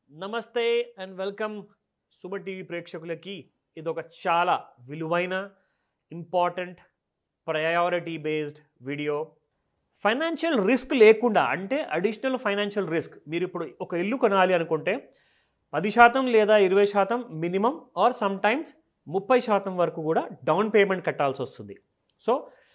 నమస్తే and welcome Suma TV ప్రేక్షకులకి ఇది ఒక చాలా విలువైన important priority based video financial risk లేకుండా అంటే అడిషనల్ ఫైనాన్షియల్ రిస్క్ మీరు ఇప్పుడు ఒక ఇల్లు కొనాలి అనుకుంటే పది శాతం లేదా ఇరవై శాతం మినిమం ఆర్ సమ్ టైమ్స్ ముప్పై శాతం వరకు కూడా డౌన్ పేమెంట్ కట్టాల్సి వస్తుంది సో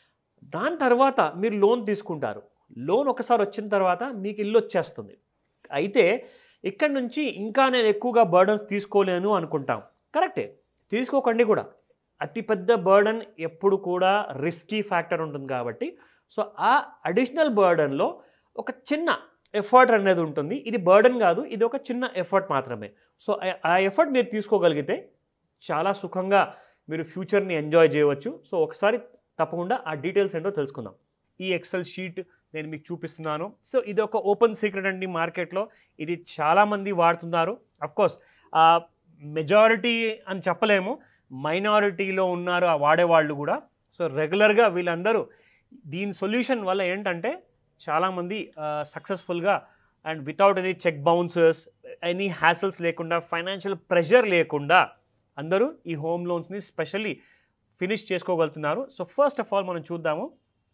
దాని తర్వాత మీరు లోన్ తీసుకుంటారు లోన్ ఒకసారి వచ్చిన తర్వాత మీకు ఇల్లు వచ్చేస్తుంది అయితే ఇక్కడ నుంచి ఇంకా నేను ఎక్కువగా బర్డన్స్ తీసుకోలేను అనుకుంటాం కరెక్టే తీసుకోకండి కూడా అతిపెద్ద బర్డన్ ఎప్పుడు కూడా రిస్కీ ఫ్యాక్టర్ ఉంటుంది కాబట్టి సో ఆ అడిషనల్ బర్డన్లో ఒక చిన్న ఎఫర్ట్ అనేది ఉంటుంది ఇది బర్డన్ కాదు ఇది ఒక చిన్న ఎఫర్ట్ మాత్రమే సో ఆ- ఆ ఎఫర్ట్ మీరు తీసుకోగలిగితే చాలా సుఖంగా మీరు ఫ్యూచర్ని ఎంజాయ్ చేయవచ్చు సో ఒకసారి తప్పకుండా ఆ డీటెయిల్స్ ఏంటో తెలుసుకుందాం ఈ ఎక్సెల్ షీట్ నేను మీకు చూపిస్తున్నాను సో ఇది ఒక ఓపెన్ సీక్రెట్ అండి మార్కెట్లో ఇది చాలామంది వాడుతున్నారు కోర్స్ ఆ మెజారిటీ అని చెప్పలేము మైనారిటీలో ఉన్నారు ఆ వాడేవాళ్ళు కూడా సో రెగ్యులర్గా వీళ్ళందరూ దీని సొల్యూషన్ వల్ల ఏంటంటే చాలామంది సక్సెస్ఫుల్గా and without any cheque bouncers any hassles లేకుండా ఫైనాన్షియల్ ప్రెషర్ లేకుండా అందరూ ఈ హోమ్ లోన్స్ని స్పెషల్లీ ఫినిష్ చేసుకోగలుగుతున్నారు సో ఫస్ట్ ఆఫ్ ఆల్ మనం చూద్దాము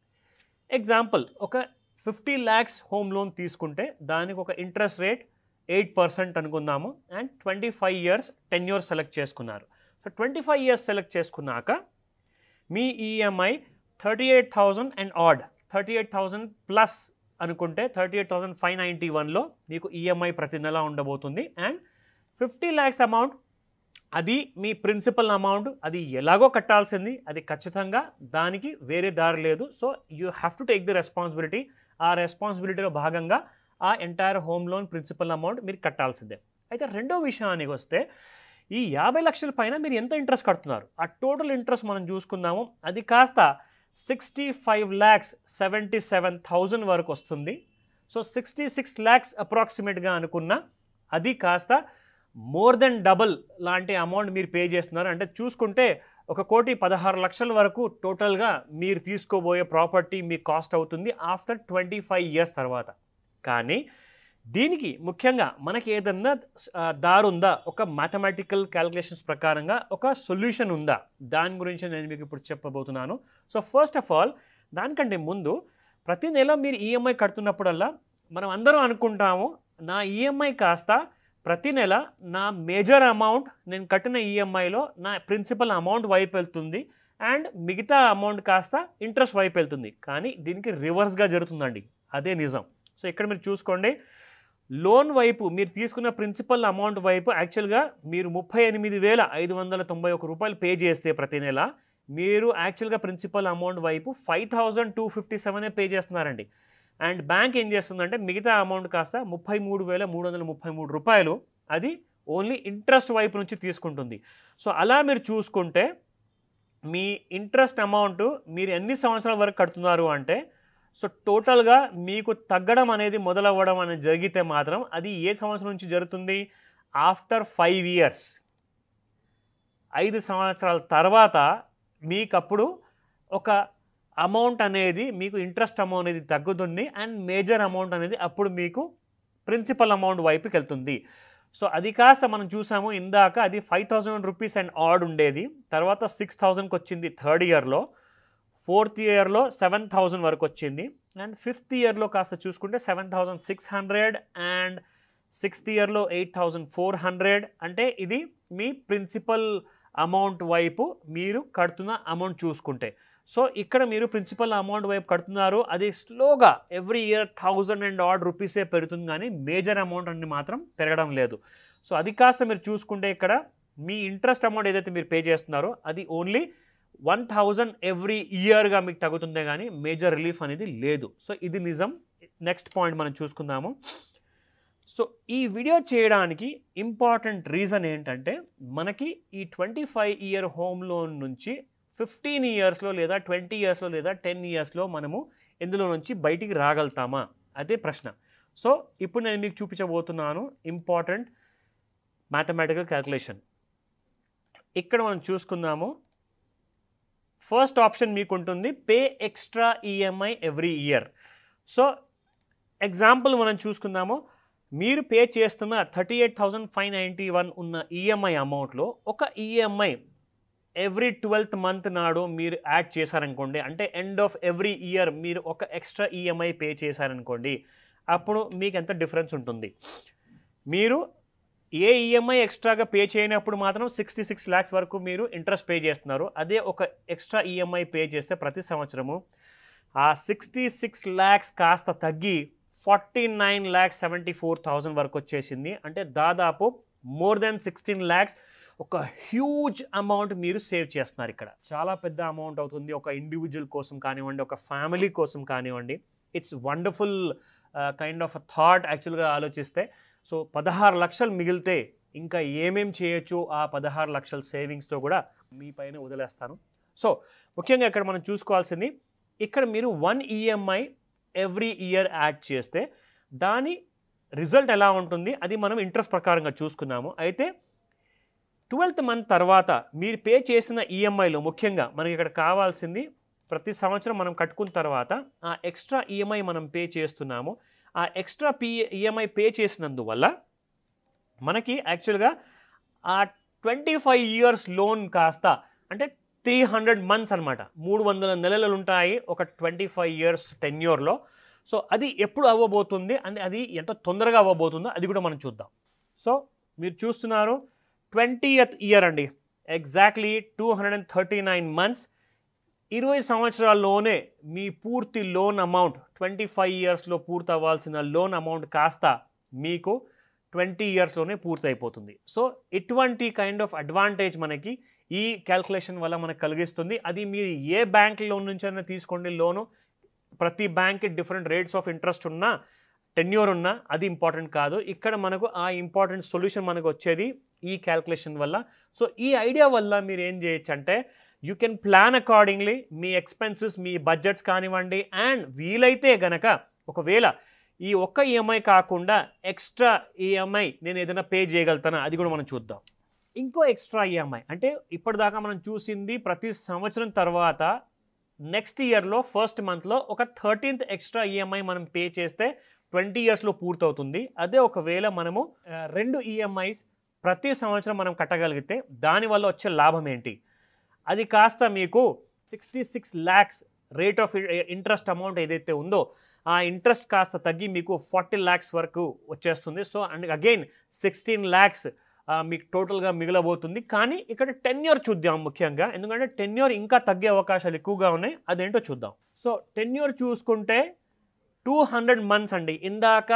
ఎగ్జాంపుల్ ఒక ఫిఫ్టీ ల్యాక్స్ హోమ్ లోన్ తీసుకుంటే దానికి ఒక ఇంట్రెస్ట్ రేట్ ఎయిట్ పర్సెంట్ అనుకుందాము and twenty five years ten years select చేసుకున్నారు so twenty five years select చేసుకున్నాక మీ EMI thirty eight thousand and add thirty eight thousand plus అనుకుంటే thirty eight thousand five ninety వన్లో మీకు EMI ప్రతి నెల ఉండబోతుంది అండ్ ఫిఫ్టీ ల్యాక్స్ అమౌంట్ అది మీ ప్రిన్సిపల్ అమౌంట్ అది ఎలాగో కట్టాల్సింది అది ఖచ్చితంగా దానికి వేరే దారి లేదు so you have to take the responsibility ఆ రెస్పాన్సిబిలిటీలో భాగంగా ఆ entire home loan principal amount మీరు కట్టాల్సిందే అయితే రెండో విషయానికి వస్తే ఈ యాభై లక్షల పైన మీరు ఎంత ఇంట్రెస్ట్ కడుతున్నారు ఆ టోటల్ ఇంట్రెస్ట్ మనం చూసుకుందాము అది కాస్త sixty five lakhs seventy seven thousand వరకు వస్తుంది సో సిక్స్టీ సిక్స్ ల్యాక్స్ అప్రాక్సిమేట్గా అనుకున్న అది కాస్త మోర్ దెన్ డబుల్ లాంటి అమౌంట్ మీరు పే చేస్తున్నారు అంటే చూసుకుంటే ఒక కోటి పదహారు లక్షల వరకు టోటల్గా మీరు తీసుకోబోయే ప్రాపర్టీ మీ కాస్ట్ అవుతుంది ఆఫ్టర్ ట్వంటీ ఫైవ్ ఇయర్స్ తర్వాత కానీ దీనికి ముఖ్యంగా మనకి ఏదన్నా ఆ, దారుందా ఒక మ్యాథమెటికల్ క్యాలిక్యులేషన్స్ ప్రకారంగా ఒక సొల్యూషన్ ఉందా దాని గురించి నేను మీకు ఇప్పుడు చెప్పబోతున్నాను సో ఫస్ట్ ఆఫ్ ఆల్ దానికంటే ముందు ప్రతి నెల మీరు ఈఎంఐ కడుతున్నప్పుడల్లా మనం అందరం అనుకుంటాము నా ఈఎంఐ కాస్త ప్రతి నెల నా మేజర్ అమౌంట్ నేను కట్టిన ఈఎంఐలో నా ప్రిన్సిపల్ అమౌంట్ వైపు వెళ్తుంది అండ్ మిగతా అమౌంట్ కాస్త ఇంట్రెస్ట్ వైపు వెళ్తుంది కానీ దీనికి రివర్స్గా జరుగుతుందండి అదే నిజం సో ఇక్కడ మీరు చూసుకోండి లోన్ వైపు మీరు తీసుకున్న ప్రిన్సిపల్ అమౌంట్ వైపు యాక్చువల్గా మీరు ముప్పై ఎనిమిది వేల ఐదు వందల తొంభై ఒక రూపాయలు పే చేస్తే ప్రతి నెల మీరు యాక్చువల్గా ప్రిన్సిపల్ అమౌంట్ వైపు ఫైవ్ థౌజండ్ టూ ఫిఫ్టీ సెవెనే పే చేస్తున్నారండి అండ్ బ్యాంక్ ఏం చేస్తుందంటే మిగతా అమౌంట్ కాస్త ముప్పై మూడు వేల మూడు వందల ముప్పై మూడు రూపాయలు అది ఓన్లీ ఇంట్రెస్ట్ వైపు నుంచి తీసుకుంటుంది సో అలా మీరు చూసుకుంటే మీ ఇంట్రెస్ట్ అమౌంట్ మీరు ఎన్ని సంవత్సరాల వరకు కడుతున్నారు అంటే సో టోటల్గా మీకు తగ్గడం అనేది మొదలవ్వడం అనేది జరిగితే మాత్రం అది ఏ సంవత్సరం నుంచి జరుగుతుంది ఆఫ్టర్ ఫైవ్ ఇయర్స్ ఐదు సంవత్సరాల తర్వాత మీకప్పుడు ఒక అమౌంట్ అనేది మీకు ఇంట్రెస్ట్ అమౌంట్ అనేది తగ్గుతుంది అండ్ మేజర్ అమౌంట్ అనేది అప్పుడు మీకు ప్రిన్సిపల్ అమౌంట్ వైపుకి వెళ్తుంది సో అది కాస్త మనం చూసాము ఇందాక అది five thousand rupees and odd ఉండేది తర్వాత సిక్స్ థౌజండ్కి వచ్చింది థర్డ్ ఇయర్లో ఫోర్త్ ఇయర్లో సెవెన్ థౌజండ్ వరకు వచ్చింది అండ్ ఫిఫ్త్ ఇయర్లో కాస్త చూసుకుంటే seven thousand six hundred and sixth ఇయర్లో ఎయిట్ థౌజండ్ ఫోర్ హండ్రెడ్ అంటే ఇది మీ ప్రిన్సిపల్ అమౌంట్ వైపు మీరు కడుతున్న అమౌంట్ చూసుకుంటే సో ఇక్కడ మీరు ప్రిన్సిపల్ అమౌంట్ వైపు కడుతున్నారు అది స్లోగా every year thousand and odd రూపీసే పెరుగుతుంది కానీ మేజర్ అమౌంట్ అని మాత్రం పెరగడం లేదు సో అది కాస్త మీరు చూసుకుంటే ఇక్కడ మీ ఇంట్రెస్ట్ అమౌంట్ ఏదైతే మీరు పే చేస్తున్నారో అది ఓన్లీ వన్ థౌజండ్ ఎవ్రీ ఇయర్గా మీకు తగ్గుతుందే కానీ మేజర్ రిలీఫ్ అనేది లేదు సో ఇది నిజం నెక్స్ట్ పాయింట్ మనం చూసుకుందాము సో ఈ వీడియో చేయడానికి ఇంపార్టెంట్ రీజన్ ఏంటంటే మనకి ఈ twenty five year home loan నుంచి ఫిఫ్టీన్ ఇయర్స్లో లేదా ట్వంటీ ఇయర్స్లో లేదా టెన్ ఇయర్స్లో మనము ఇందులో నుంచి బయటికి రాగలుగుతామా అదే ప్రశ్న సో ఇప్పుడు నేను మీకు చూపించబోతున్నాను ఇంపార్టెంట్ మ్యాథమెటికల్ క్యాల్కులేషన్ ఇక్కడ మనం చూసుకుందాము ఫస్ట్ ఆప్షన్ మీకు ఉంటుంది pay extra EMI every year so example మనం చూసుకుందాము మీరు పే చేస్తున్న thirty eight thousand five ninety one ఉన్న ఈఎంఐ అమౌంట్లో ఒక ఈఎంఐ ఎవ్రీ ట్వెల్త్ మంత్ నాడు మీరు యాడ్ చేశారనుకోండి అంటే ఎండ్ ఆఫ్ ఎవ్రీ ఇయర్ మీరు ఒక ఎక్స్ట్రా ఈఎంఐ పే చేశారనుకోండి అప్పుడు మీకు ఎంత డిఫరెన్స్ ఉంటుంది మీరు ఏ ఈఎంఐ ఎక్స్ట్రాగా పే చేయనప్పుడు మాత్రం సిక్స్టీ సిక్స్ ల్యాక్స్ వరకు మీరు ఇంట్రెస్ట్ పే చేస్తున్నారు అదే ఒక ఎక్స్ట్రా ఈఎంఐ పే చేస్తే ప్రతి సంవత్సరము ఆ సిక్స్టీ సిక్స్ ల్యాక్స్ కాస్త తగ్గి forty nine lakhs seventy four thousand వరకు వచ్చేసింది అంటే దాదాపు మోర్ దెన్ సిక్స్టీన్ ల్యాక్స్ ఒక హ్యూజ్ అమౌంట్ మీరు సేవ్ చేస్తున్నారు ఇక్కడ చాలా పెద్ద అమౌంట్ అవుతుంది ఒక ఇండివిజువల్ కోసం కానివ్వండి ఒక ఫ్యామిలీ కోసం కానివ్వండి it's wonderful kind of thought యాక్చువల్గా ఆలోచిస్తే సో పదహారు లక్షలు మిగిలితే ఇంకా ఏమేం చేయొచ్చు ఆ పదహారు లక్షల సేవింగ్స్తో కూడా మీ పైన వదిలేస్తాను సో ముఖ్యంగా ఇక్కడ మనం చూసుకోవాల్సింది ఇక్కడ మీరు one EMI every year add చేస్తే దాని రిజల్ట్ ఎలా ఉంటుంది అది మనం ఇంట్రెస్ట్ ప్రకారంగా చూసుకున్నాము అయితే ట్వెల్త్ మంత్ తర్వాత మీరు పే చేసిన ఈఎంఐలో ముఖ్యంగా మనకి ఇక్కడ కావాల్సింది ప్రతి సంవత్సరం మనం కట్టుకున్న తర్వాత ఆ ఎక్స్ట్రా ఈఎంఐ మనం పే చేస్తున్నాము ఆ ఎక్స్ట్రా పీ ఈఎంఐ పే చేసినందువల్ల మనకి యాక్చువల్గా ఆ ట్వంటీ ఫైవ్ ఇయర్స్ లోన్ కాస్త అంటే త్రీ హండ్రెడ్ మంత్స్ అనమాట మూడు వందల నెలలు ఉంటాయి ఒక ట్వంటీ ఫైవ్ ఇయర్స్ టెన్యూర్లో సో అది ఎప్పుడు అవ్వబోతుంది అంటే అది ఎంత తొందరగా అవ్వబోతుందో అది కూడా మనం చూద్దాం సో మీరు చూస్తున్నారు ట్వంటీయత్ ఇయర్ అండి exactly two hundred and thirty nine months ఇరవై సంవత్సరాల్లోనే మీ పూర్తి లోన్ అమౌంట్ ట్వంటీ ఫైవ్ ఇయర్స్లో పూర్తి అవ్వాల్సిన లోన్ అమౌంట్ కాస్త మీకు ట్వంటీ ఇయర్స్లోనే పూర్తి అయిపోతుంది సో ఇటువంటి కైండ్ ఆఫ్ అడ్వాంటేజ్ మనకి ఈ క్యాల్కులేషన్ వల్ల మనకు కలిగిస్తుంది అది మీరు ఏ బ్యాంక్ లోన్ నుంచైనా తీసుకోండి లోను ప్రతి bank different rates of interest ఉన్నా టెన్యూర్ ఉన్నా అది ఇంపార్టెంట్ కాదు ఇక్కడ మనకు ఆ ఇంపార్టెంట్ సొల్యూషన్ మనకు వచ్చేది ఈ క్యాల్కులేషన్ వల్ల సో ఈ ఐడియా వల్ల మీరు ఏం చేయొచ్చు అంటే యూ కెన్ ప్లాన్ అకార్డింగ్లీ మీ ఎక్స్పెన్సెస్ మీ బడ్జెట్స్ కానివ్వండి అండ్ వీలైతే గనక ఒకవేళ ఈ ఒక్క ఈఎంఐ కాకుండా ఎక్స్ట్రా ఈఎంఐ నేను ఏదైనా పే చేయగలుగుతానా అది కూడా మనం చూద్దాం ఇంకో ఎక్స్ట్రా ఈఎంఐ అంటే ఇప్పటిదాకా మనం చూసింది ప్రతి సంవత్సరం తర్వాత నెక్స్ట్ ఇయర్లో ఫస్ట్ మంత్లో ఒక థర్టీన్త్ ఎక్స్ట్రా ఈఎంఐ మనం పే చేస్తే ట్వంటీ ఇయర్స్లో పూర్తవుతుంది అదే ఒకవేళ మనము ఆ, రెండు ఈఎంఐస్ ప్రతి సంవత్సరం మనం కట్టగలిగితే దానివల్ల వచ్చే లాభం ఏంటి అది కాస్త మీకు sixty six lakhs rate of interest amount ఏదైతే ఉందో ఆ ఇంట్రెస్ట్ కాస్త తగ్గి మీకు ఫార్టీ ల్యాక్స్ వరకు వచ్చేస్తుంది so and again sixteen lakhs మీకు టోటల్గా మిగలబోతుంది కానీ ఇక్కడ టెన్యూర్ చూద్దాం ముఖ్యంగా ఎందుకంటే టెన్యూర్ ఇంకా తగ్గే అవకాశాలు ఎక్కువగా ఉన్నాయి అదేంటో చూద్దాం సో టెన్యూర్ చూసుకుంటే టూ హండ్రెడ్ మంత్స్ అండి ఇందాక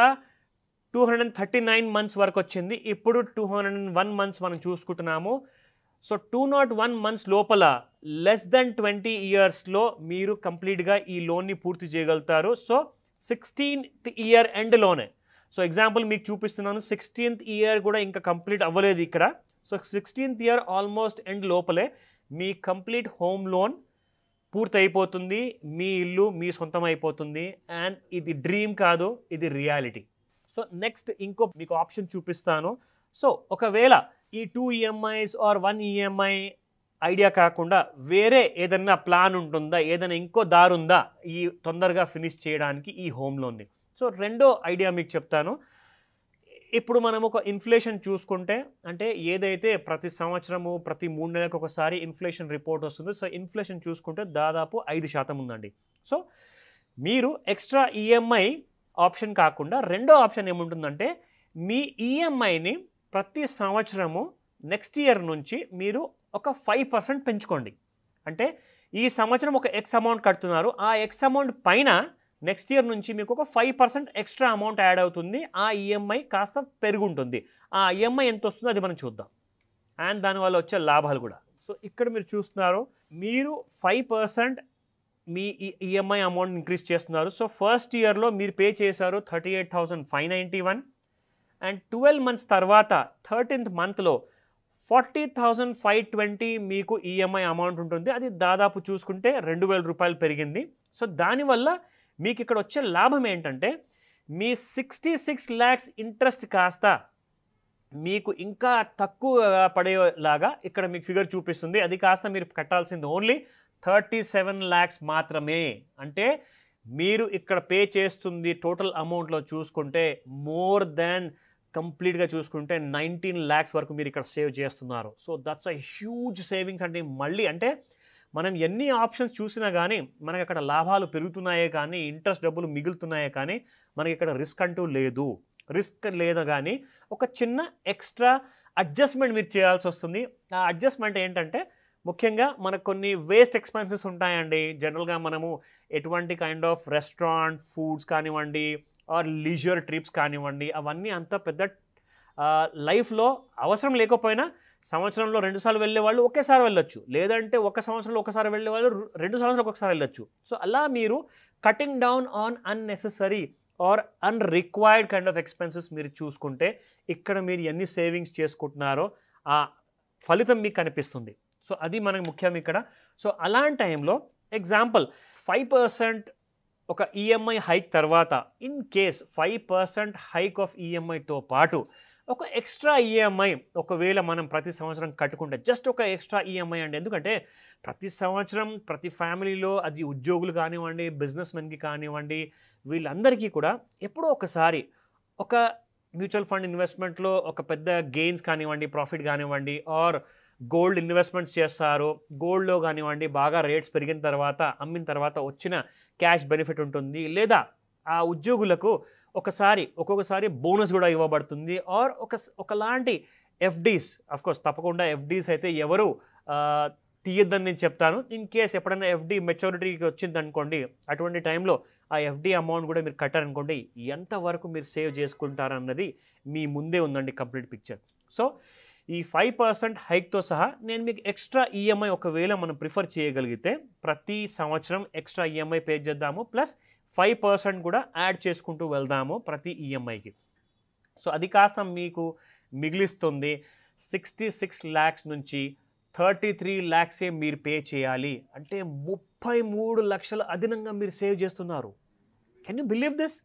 two hundred and thirty nine months వరకు వచ్చింది ఇప్పుడు two hundred and one months మనం చూసుకుంటున్నాము so two naught one months లోపల లెస్ దెన్ ట్వంటీ ఇయర్స్లో మీరు కంప్లీట్గా ఈ లోన్ని పూర్తి చేయగలుగుతారు సో సిక్స్టీన్త్ ఇయర్ ఎండ్లోనే సో ఎగ్జాంపుల్ మీకు చూపిస్తున్నాను సిక్స్టీన్త్ ఇయర్ కూడా ఇంకా కంప్లీట్ అవ్వలేదు ఇక్కడ so sixteenth year almost end లోపలే మీ కంప్లీట్ హోమ్ లోన్ పూర్తి అయిపోతుంది మీ ఇల్లు మీ సొంతం అయిపోతుంది అండ్ ఇది డ్రీమ్ కాదు ఇది రియాలిటీ సో నెక్స్ట్ ఇంకో మీకు ఆప్షన్ చూపిస్తాను సో ఒకవేళ ఈ two EMIs or one EMI idea కాకుండా వేరే ఏదైనా ప్లాన్ ఉంటుందా ఏదైనా ఇంకో దారి ఉందా ఈ తొందరగా ఫినిష్ చేయడానికి ఈ హోమ్ లోన్ని సో రెండో ఐడియా మీకు చెప్తాను ఇప్పుడు మనం ఒక ఇన్ఫ్లేషన్ చూసుకుంటే అంటే ఏదైతే ప్రతి సంవత్సరము ప్రతి మూడు నెలలకు ఒకసారి ఇన్ఫ్లేషన్ రిపోర్ట్ వస్తుందో సో ఇన్ఫ్లేషన్ చూసుకుంటే దాదాపు ఐదు శాతం ఉందండి సో మీరు ఎక్స్ట్రా ఈఎంఐ ఆప్షన్ కాకుండా రెండో ఆప్షన్ ఏముంటుందంటే మీ ఈఎంఐని ప్రతి సంవత్సరము నెక్స్ట్ ఇయర్ నుంచి మీరు ఒక ఫైవ్ పర్సెంట్ పెంచుకోండి అంటే ఈ సంవత్సరం ఒక ఎక్స్ అమౌంట్ కడుతున్నారు ఆ ఎక్స్ అమౌంట్ పైన నెక్స్ట్ ఇయర్ నుంచి మీకు ఒక five percent extra amount add అవుతుంది ఆ ఈఎంఐ కాస్త పెరుగుంటుంది ఆ ఈఎంఐ ఎంత వస్తుందో అది మనం చూద్దాం అండ్ దానివల్ల వచ్చే లాభాలు కూడా సో ఇక్కడ మీరు చూస్తున్నారు మీరు ఫైవ్ పర్సెంట్ మీ ఈఎంఐ అమౌంట్ ఇంక్రీజ్ చేస్తున్నారు సో ఫస్ట్ ఇయర్లో మీరు పే చేశారు thirty eight thousand five ninety one and twelve months తర్వాత థర్టీన్త్ మంత్లో ఫార్టీ థౌజండ్ ఫైవ్ ట్వంటీ మీకు ఈఎంఐ అమౌంట్ ఉంటుంది అది దాదాపు చూసుకుంటే రెండు వేల రూపాయలు పెరిగింది సో దానివల్ల మీకు ఇక్కడ వచ్చే లాభం ఏంటంటే మీ సిక్స్టీ సిక్స్ ల్యాక్స్ ఇంట్రెస్ట్ కాస్త మీకు ఇంకా తక్కువ పడేలాగా ఇక్కడ మీకు ఫిగర్ చూపిస్తుంది అది కాస్త మీరు కట్టాల్సింది ఓన్లీ థర్టీ సెవెన్ ల్యాక్స్ మాత్రమే అంటే మీరు ఇక్కడ పే చేస్తుంది టోటల్ అమౌంట్లో చూసుకుంటే మోర్ దాన్ కంప్లీట్గా చూసుకుంటే నైన్టీన్ ల్యాక్స్ వరకు మీరు ఇక్కడ సేవ్ చేస్తున్నారు so that's a huge savings అంటే మళ్ళీ అంటే మనం ఎన్ని ఆప్షన్స్ చూసినా కానీ మనకి అక్కడ లాభాలు పెరుగుతున్నాయే కానీ ఇంట్రెస్ట్ డబ్బులు మిగులుతున్నాయే కానీ మనకి ఇక్కడ రిస్క్ అంటూ లేదు రిస్క్ లేదు కానీ ఒక చిన్న ఎక్స్ట్రా అడ్జస్ట్మెంట్ మీరు చేయాల్సి వస్తుంది ఆ అడ్జస్ట్మెంట్ ఏంటంటే ముఖ్యంగా మనకు కొన్ని వేస్ట్ ఎక్స్పెన్సెస్ ఉంటాయండి జనరల్గా మనము ఎటువంటి కైండ్ ఆఫ్ రెస్టారెంట్ ఫుడ్స్ కానివ్వండి ఆర్ లీజర్ ట్రిప్స్ కానివ్వండి అవన్నీ అంత పెద్ద లైఫ్లో అవసరం లేకపోయినా సంవత్సరంలో రెండుసార్లు వెళ్ళే వాళ్ళు ఒకేసారి వెళ్ళొచ్చు లేదంటే ఒక సంవత్సరంలో ఒకసారి వెళ్ళే వాళ్ళు రు- రెండు సంవత్సరాలు ఒకసారి వెళ్ళొచ్చు సో అలా మీరు cutting down on unnecessary or unrequired kind of expenses మీరు చూసుకుంటే ఇక్కడ మీరు ఎన్ని సేవింగ్స్ చేసుకుంటున్నారో ఆ ఫలితం మీకు కనిపిస్తుంది సో అది మనకు ముఖ్యం ఇక్కడ సో అలాంటి టైంలో ఎగ్జాంపుల్ ఫైవ్ పర్సెంట్ ఒక ఈఎంఐ హైక్ తర్వాత in case five percent hike of ఈఎంఐతో పాటు ఒక ఎక్స్ట్రా ఈఎంఐ ఒకవేళ మనం ప్రతి సంవత్సరం కట్టుకుంటే జస్ట్ ఒక ఎక్స్ట్రా ఈఎంఐ అండి ఎందుకంటే ప్రతి సంవత్సరం ప్రతి ఫ్యామిలీలో అది ఉద్యోగులు కానివ్వండి బిజినెస్ మెన్కి కానివ్వండి వీళ్ళందరికీ కూడా ఎప్పుడో ఒకసారి ఒక మ్యూచువల్ ఫండ్ ఇన్వెస్ట్మెంట్లో ఒక పెద్ద గెయిన్స్ కానివ్వండి ప్రాఫిట్ కానివ్వండి ఆర్ గోల్డ్ ఇన్వెస్ట్మెంట్స్ చేస్తారు గోల్డ్లో కానివ్వండి బాగా రేట్స్ పెరిగిన తర్వాత అమ్మిన తర్వాత వచ్చిన క్యాష్ బెనిఫిట్ ఉంటుంది లేదా ఆ ఉద్యోగులకు ఒకసారి ఒక్కొక్కసారి బోనస్ కూడా ఇవ్వబడుతుంది ఆర్ ఒక ఒకలాంటి ఎఫ్డీస్ కోర్స్ తప్పకుండా ఎఫ్డీస్ అయితే ఎవరు ఆ, తీయొద్దని నేను చెప్తాను ఇన్ కేస్ ఎప్పుడైనా ఎఫ్డీ మెచ్యూరిటీకి వచ్చింది అనుకోండి అటువంటి టైంలో ఆ ఎఫ్డీ అమౌంట్ కూడా మీరు కట్టారనుకోండి ఎంతవరకు మీరు సేవ్ చేసుకుంటారన్నది మీ ముందే ఉందండి కంప్లీట్ పిక్చర్ సో ఈ ఫైవ్ పర్సెంట్ హైక్తో సహా నేను మీకు ఎక్స్ట్రా ఈఎంఐ ఒకవేళ మనం ప్రిఫర్ చేయగలిగితే ప్రతి సంవత్సరం ఎక్స్ట్రా ఈఎంఐ పే చేద్దాము ప్లస్ ఫైవ్ పర్సెంట్ కూడా యాడ్ చేసుకుంటూ వెళ్దాము ప్రతి ఈఎంఐకి సో అది కాస్త మీకు మిగిలిస్తుంది సిక్స్టీ సిక్స్ ల్యాక్స్ నుంచి థర్టీ త్రీ ల్యాక్సే మీరు పే చేయాలి అంటే ముప్పై మూడు లక్షలు అదనంగా మీరు సేవ్ చేస్తున్నారు కెన్ యూ బిలీవ్ దిస్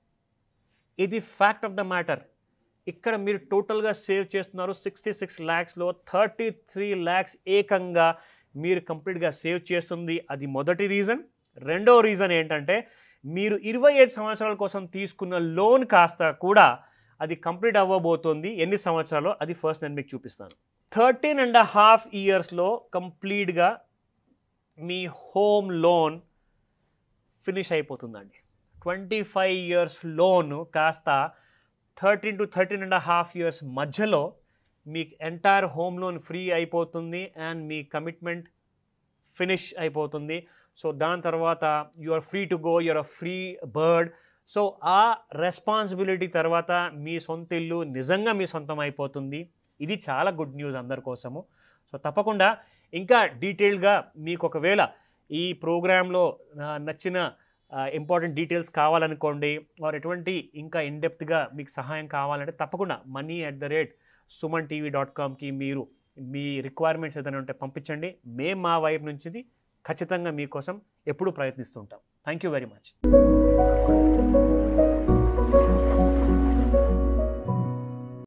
ఇది ఫ్యాక్ట్ ఆఫ్ ద మ్యాటర్ ఇక్కడ మీరు టోటల్గా సేవ్ చేస్తున్నారు సిక్స్టీ సిక్స్ ల్యాక్స్లో థర్టీ త్రీ ల్యాక్స్ ఏకంగా మీరు కంప్లీట్గా సేవ్ చేస్తుంది అది మొదటి రీజన్ రెండో రీజన్ ఏంటంటే మీరు ఇరవై ఐదు సంవత్సరాల కోసం తీసుకున్న లోన్ కాస్త కూడా అది కంప్లీట్ అవ్వబోతోంది ఎన్ని సంవత్సరాలు అది ఫస్ట్ నేను మీకు చూపిస్తాను థర్టీన్ అండ్ హాఫ్ ఇయర్స్లో కంప్లీట్గా మీ హోమ్ లోన్ ఫినిష్ అయిపోతుందండి ట్వంటీ ఫైవ్ ఇయర్స్ లోన్ కాస్త thirteen to thirteen and half years మధ్యలో మీకు ఎంటైర్ హోమ్ లోన్ ఫ్రీ అయిపోతుంది అండ్ మీ కమిట్మెంట్ ఫినిష్ అయిపోతుంది సో దాని తర్వాత you are free to go you're a free bird so ఆ రెస్పాన్సిబిలిటీ తర్వాత మీ సొంత ఇల్లు నిజంగా మీ సొంతం అయిపోతుంది ఇది చాలా గుడ్ న్యూస్ అందరి కోసము సో తప్పకుండా ఇంకా డీటెయిల్గా మీకు ఒకవేళ ఈ ప్రోగ్రాంలో నచ్చిన ఇంపార్టెంట్ డీటెయిల్స్ కావాలనుకోండి వారు ఎటువంటి ఇంకా ఇన్డెప్త్గా మీకు సహాయం కావాలంటే తప్పకుండా money at the rate Suman TV dot కామ్కి మీరు మీ రిక్వైర్మెంట్స్ ఏదైనా ఉంటే పంపించండి మేము మా వైపు నుంచి ఖచ్చితంగా మీకోసం ఎప్పుడూ ప్రయత్నిస్తుంటాం థ్యాంక్ యూ వెరీ మచ్